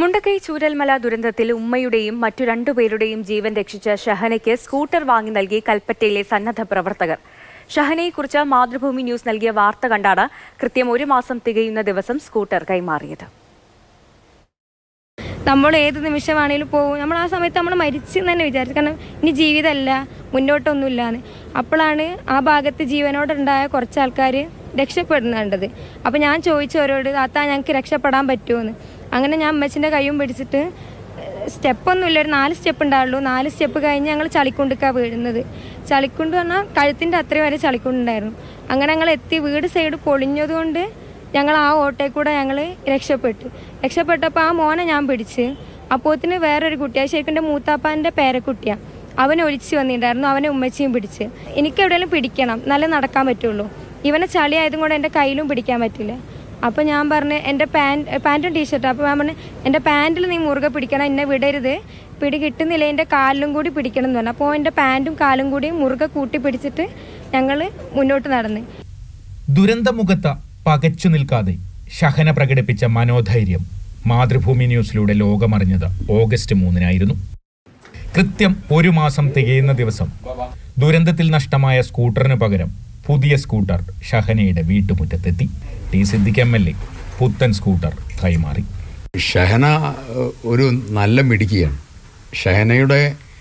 മുണ്ടക്കൈ ചൂരൽമല ദുരന്തത്തിൽ ഉമ്മയുടെയും മറ്റു രണ്ടുപേരുടെയും ജീവൻ രക്ഷിച്ച ഷഹനയ്ക്ക് സ്കൂട്ടർ വാങ്ങി നൽകി കൽപ്പറ്റയിലെ സന്നദ്ധ പ്രവർത്തകർ ഷഹനയെക്കുറിച്ച് മാതൃഭൂമി ന്യൂസ് നൽകിയ വാർത്ത കണ്ടാണ് കൃത്യം ഒരു മാസം തികയുന്ന ദിവസം സ്കൂട്ടർ കൈമാറിയത് നമ്മൾ ഏത് നിമിഷമാണെങ്കിലും പോകും നമ്മൾ ആ സമയത്ത് നമ്മൾ മരിച്ചു എന്ന് തന്നെ വിചാരിച്ചു കാരണം ഇനി ജീവിതമല്ല മുന്നോട്ടൊന്നുമില്ലാന്ന് അപ്പോഴാണ് ആ ഭാഗത്ത് ജീവനോടുണ്ടായ കുറച്ച് ആൾക്കാർ രക്ഷപ്പെടുന്നുണ്ടത് അപ്പോൾ ഞാൻ ചോദിച്ചു അവരോട് താത്ത ഞങ്ങൾക്ക് രക്ഷപ്പെടാൻ പറ്റുമോന്ന് അങ്ങനെ ഞാൻ അമ്മച്ചിൻ്റെ കൈയും പിടിച്ചിട്ട് സ്റ്റെപ്പൊന്നുമില്ല ഒരു നാല് സ്റ്റെപ്പ് ഉണ്ടാവുള്ളൂ നാല് സ്റ്റെപ്പ് കഴിഞ്ഞ് ഞങ്ങൾ ചളിക്കുണ്ടിക്കാണ് വീഴുന്നത് ചളിക്കുണ്ട് പറഞ്ഞാൽ കഴുത്തിൻ്റെ അത്രയും വരെ ചളിക്കുണ്ടുണ്ടായിരുന്നു അങ്ങനെ ഞങ്ങൾ എത്തി വീട് സൈഡ് പൊളിഞ്ഞതുകൊണ്ട് ഞങ്ങൾ ആ ഓട്ടയിൽ കൂടെ ഞങ്ങൾ രക്ഷപ്പെട്ടു രക്ഷപ്പെട്ടപ്പോൾ ആ മോനെ ഞാൻ പിടിച്ച് അപ്പോത്തിന് വേറൊരു കുട്ടിയാണ് ശരിക്കും എൻ്റെ മൂത്താപ്പാൻ്റെ പേരക്കുട്ടിയാണ് അവൻ ഒലിച്ച് വന്നിട്ടുണ്ടായിരുന്നു അവനെ ഉമ്മച്ചിയും പിടിച്ച് എനിക്ക് എവിടെയെങ്കിലും പിടിക്കണം നല്ല നടക്കാൻ പറ്റുള്ളൂ ഇവനെ ചളി ആയതും കൂടെ എൻ്റെ കയ്യിലും പിടിക്കാൻ പറ്റില്ല അപ്പോൾ ഞാൻ പറഞ്ഞു എൻ്റെ പാൻറ് പാൻറ്റും ടീഷർട്ടും അപ്പോൾ ഞാൻ പറഞ്ഞു എൻ്റെ പാൻറ്റിൽ നീ മുറുകെ പിടിക്കണം എന്നെ വിടരുത് പിടി കിട്ടുന്നില്ല എൻ്റെ കാലിലും കൂടി പിടിക്കണം എന്ന് പറഞ്ഞു അപ്പോൾ എൻ്റെ പാൻറ്റും കാലും കൂടി മുറുകെ കൂട്ടി പിടിച്ചിട്ട് ഞങ്ങൾ മുന്നോട്ട് നടന്ന് ദുരന്തമുഖത്ത് പകച്ചു നിൽക്കാതെ ഷഹന പ്രകടിപ്പിച്ച മനോധൈര്യം മാതൃഭൂമി ന്യൂസിലൂടെ ലോകമറിഞ്ഞത് ഓഗസ്റ്റ് മൂന്നിനായിരുന്നു കൃത്യം ഒരു മാസം തികയുന്ന ദിവസം ദുരന്തത്തിൽ നഷ്ടമായ സ്കൂട്ടറിന് പകരം പുതിയ സ്കൂട്ടർ ഷഹനയുടെ വീട്ടുമുറ്റത്തെത്തി T Siddique M L A പുത്തൻ സ്കൂട്ടർ കൈമാറി ഷഹന ഏഹ്, ഒരു നല്ല മിടുക്കിയാണ് ഷഹനയുടെ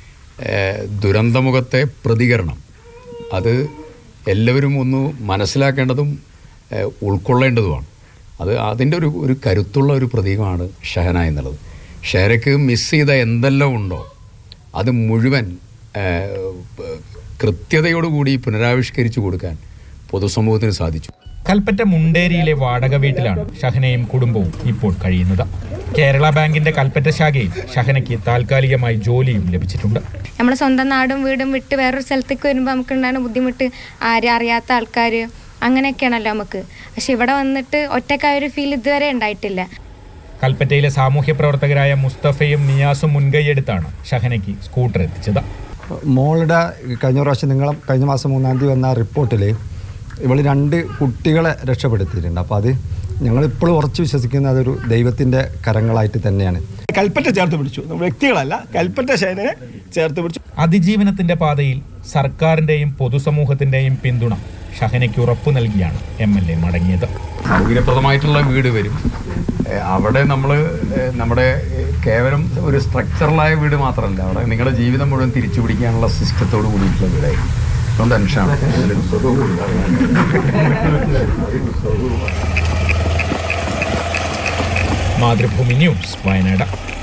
ഏഹ്, ദുരന്തമുഖത്തെ പ്രതികരണം അത് എല്ലാവരും ഒന്ന് മനസ്സിലാക്കേണ്ടതും ഏഹ്, ഉൾക്കൊള്ളേണ്ടതുമാണ് അത് അതിൻ്റെ ഒരു ഒരു കരുത്തുള്ള ഒരു പ്രതീകമാണ് ഷഹന എന്നുള്ളത് ഷഹനയ്ക്ക് മിസ് ചെയ്ത എന്തെല്ലാം ഉണ്ടോ അത് മുഴുവൻ ഏഹ്, കൃത്യതയോടുകൂടി പുനരാവിഷ്കരിച്ചു കൊടുക്കാൻ പൊതുസമൂഹത്തിന് സാധിച്ചു കൽപ്പറ്റ മുണ്ടേരിയിലെ വാടക വീട്ടിലാണ് ഷഹനയും കുടുംബവും ഇപ്പോൾ കഴിയുന്നത് കേരള ബാങ്കിന്റെ കൽപ്പറ്റ ശാഖയിൽ ഷഹനയ്ക്ക് താൽക്കാലികമായി ജോലിയും ലഭിച്ചിട്ടുണ്ട് നമ്മളെ സ്വന്തം നാടും വീടും വിട്ട് വേറൊരു സ്ഥലത്തേക്ക് വരുമ്പോൾ നമുക്ക് ഉണ്ടാകുന്ന ബുദ്ധിമുട്ട് ആരും അറിയാത്ത ആൾക്കാർ അങ്ങനെയൊക്കെയാണല്ലോ നമുക്ക് പക്ഷെ ഇവിടെ വന്നിട്ട് ഒറ്റക്കായ ഒരു ഫീൽ ഇതുവരെ ഉണ്ടായിട്ടില്ല കൽപ്പറ്റയിലെ സാമൂഹ്യ പ്രവർത്തകരായ മുസ്തഫയും നിയാസും മുൻകൈയെടുത്താണ് ഷഹനയ്ക്ക് സ്കൂട്ടർ എത്തിച്ചത് മോളുടെ കഴിഞ്ഞ പ്രാവശ്യം നിങ്ങൾ കഴിഞ്ഞ മാസം മൂന്നാം തീയതി വന്ന റിപ്പോർട്ടിൽ ഇവൾ രണ്ട് കുട്ടികളെ രക്ഷപ്പെടുത്തിയിട്ടുണ്ട് അപ്പോൾ അത് ഞങ്ങളിപ്പോഴും ഉറച്ചു വിശ്വസിക്കുന്ന അതൊരു ദൈവത്തിൻ്റെ കരങ്ങളായിട്ട് തന്നെയാണ് കൽപ്പറ്റ ചേർത്ത് പിടിച്ചു വ്യക്തികളല്ല കൽപ്പറ്റ ശൈലനെ ചേർത്ത് പിടിച്ചു അതിജീവനത്തിന്റെ പാതയിൽ സർക്കാരിന്റെയും പൊതുസമൂഹത്തിന്റെയും പിന്തുണ ഷഹനയ്ക്ക് ഉറപ്പു നൽകിയാണ് എം എൽ എ മടങ്ങിയത് സൗകര്യപ്രദമായിട്ടുള്ള വീട് വരും ഏഹ് അവിടെ നമ്മൾ നമ്മുടെ ഏഹ് കേവലം ഒരു സ്ട്രക്ചറലായ വീട് മാത്രമല്ല അവിടെ നിങ്ങളുടെ ജീവിതം മുഴുവൻ തിരിച്ചു പിടിക്കാനുള്ള സിസ്റ്റത്തോട് കൂടിയിട്ടുള്ള വീടായിരിക്കും അതുകൊണ്ട് ടെൻഷനാണ് മാതൃഭൂമി ന്യൂസ് വയനാട്